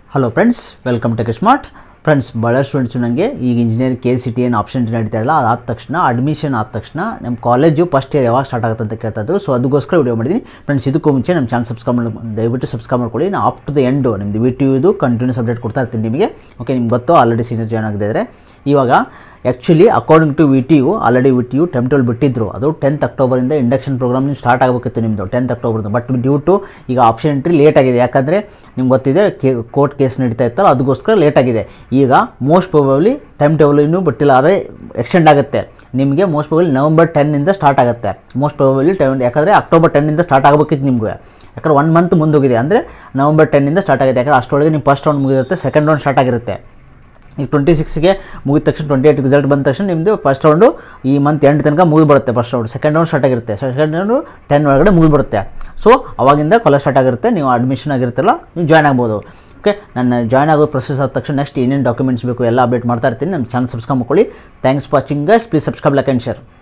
hello friends welcome to smart friends ಭಾಳ students ನನಗೆ ಈಗ ಇಂಜಿನಿಯರಿಂಗ್ ಕೆ ಸಿ ಟಿ ಏನು ಆಪ್ಷನ್ ನಡೀತಾ ಇಲ್ಲ ಅದಾದ ತಕ್ಷಣ ಅಡ್ಮಿಷನ್ ಆದ ತಕ್ಷಣ ನಮ್ಮ ಕಾಲೇಜು ಫಸ್ಟ್ ಇಯರ್ ಯಾವಾಗ ಸ್ಟಾರ್ಟ್ ಆಗುತ್ತೆ ಅಂತ ಕೇಳ್ತಾ ಇದ್ರು ಸೊ ಅದಕ್ಕೋಸ್ಕರ ವಿಡಿಯೋ ಮಾಡಿದ್ದೀನಿ ಫ್ರೆಂಡ್ಸ್ ಇದಕ್ಕೂ ಮುಂಚೆ ನಮ್ಮ ಚಾನಲ್ ಸಬ್ಸ್ಕ್ರೈಬ್ ಮಾಡಿ ದಯವಿಟ್ಟು ಸಬ್ಸ್ಕ್ರೈಬ್ ಮಾಡ್ಕೊಳ್ಳಿ ನಾನು ಅಪ್ ಟು ದ ಎಂಡು ನಿಮ್ಮದು ವಿ ಟಿ ಇದು ಕಂಟಿನ್ಯೂಸ್ ಅಪ್ಡೇಟ್ ಕೊಡ್ತಾ ಇರ್ತೀನಿ ನಿಮಗೆ ಓಕೆ ನಿಮ್ಗೆ ಗೊತ್ತು ಆಲ್ರೆಡಿ ಸೀನಿಯರ್ ಜಾಯ್ನ್ ಆಗಿದ್ದಾರೆ ಇವಾಗ actually according to V T U already V T U timetable ಬಿಟ್ಟಿದ್ರು ಅದು ಟೆಂತ್ ಅಕ್ಟೋಬರಿಂದ ಇಂಡಕ್ಷನ್ ಪ್ರೋಗ್ರಾಮ್ ಸ್ಟಾರ್ಟ್ ಆಗಬೇಕಿತ್ತು ನಿಮ್ಮದು ಟೆಂತ್ ಅಕ್ಟೋಬರ್ದು ಬಟ್ ಡ್ಯೂ ಟು ಈಗ ಆಪ್ಷನ್ ಎಂಟ್ರಿ ಲೇಟ್ ಆಗಿದೆ ಯಾಕಂದರೆ ನಿಮ್ಗೆ ಗೊತ್ತಿದೆ ಕೆ ಕೋರ್ಟ್ ಕೇಸ್ ನಡೀತಾ ಇತ್ತಲ್ಲ ಅದಕ್ಕೋಸ್ಕರ ಲೇಟ್ ಆಗಿದೆ ಈಗ ಮೋಸ್ಟ್ ಪ್ರಾಬಬ್ಲಿ ಟೈಮ್ ಟೇಬಲ್ ಇನ್ನೂ ಬಿಟ್ಟಿಲ್ಲ ಆದರೆ ಎಕ್ಸ್ಟೆಂಡ್ ಆಗುತ್ತೆ ನಿಮಗೆ ಮೋಸ್ಟ್ ಪ್ರಾಬಬ್ಲಿ ನವಂಬರ್ ಟೆನ್ನಿಂದ ಸ್ಟಾರ್ಟ್ ಆಗುತ್ತೆ ಮೋಸ್ಟ್ ಪ್ರಾಬಬ್ಲಿ ಟೆನ್ ಯಾಕಂದರೆ ಅಕ್ಟೋಬರ್ ಟೆನ್ನಿಂದ ಸ್ಟಾರ್ಟ್ ಆಗಬೇಕಿತ್ತು ನಿಮಗೆ ಯಾಕಂದ್ರೆ ಒನ್ ಮಂತ್ ಮುಂದೋಗಿದೆ ಅಂದರೆ ನವಂಬರ್ ಟೆನ್ನಿಂದ ಸ್ಟಾರ್ಟ್ ಆಗಿದೆ ಯಾಕಂದ್ರೆ ಅಷ್ಟರೊಳಗೆ ನಿಮ್ಮ ಫಸ್ಟ್ ರೌಂಡ್ ಮುಗಿದಿರುತ್ತೆ ಸೆಕೆಂಡ್ ರೌಂಡ್ ಸ್ಟಾರ್ಟ್ ಆಗಿರುತ್ತೆ ಈಗ ಟ್ವೆಂಟಿ ಸಿಕ್ಸ್ಗೆ ಮುಗಿದ ತಕ್ಷಣ ಟ್ವೆಂಟಿ ಏಯ್ಟ್ ರಿಸಲ್ಟ್ ಬಂದ ತಕ್ಷಣ ನಿಮ್ಮದು ಫಸ್ಟ್ ರೌಂಡು ಈ ಮಂತ್ ಎಂಟು ತನಕ ಮುಗಿದು ಬರುತ್ತೆ first round second round start ಆಗಿರುತ್ತೆ ಸೆಕೆಂಡ್ ರೌಂಡು ಟೆನ್ ಒಳಗಡೆ ಮುಗಿದು ಬರುತ್ತೆ ಸೊ ಅವಾಗಿಂದ ಕಾಲೇಜ್ ಸ್ಟಾರ್ಟ್ ಆಗಿರುತ್ತೆ ನೀವು ಅಡ್ಮಿಷನ್ ಆಗಿರುತ್ತಲ್ಲ ನೀವು ಜಾಯ್ನ್ ಆಗ್ಬೋದು ಓಕೆ ನನ್ನ ಜಾಯ್ನ್ ಆಗೋ ಪ್ರೊಸೆಸ್ ಆದ ತಕ್ಷಣ ನೆಕ್ಸ್ಟ್ ಏನೇನು ಡಾಕ್ಯುಮೆಂಟ್ಸ್ ಬೇಕು ಎಲ್ಲ ಅಪ್ಡೇಟ್ ಮಾಡ್ತಾ ಇರ್ತೀನಿ ನಮ್ಮ ಚಾನಲ್ ಸಬ್ಸ್ಕ್ರೈಬ್ ಮಾಡ್ಕೊಳ್ಳಿ thanks for watching guys please subscribe like and share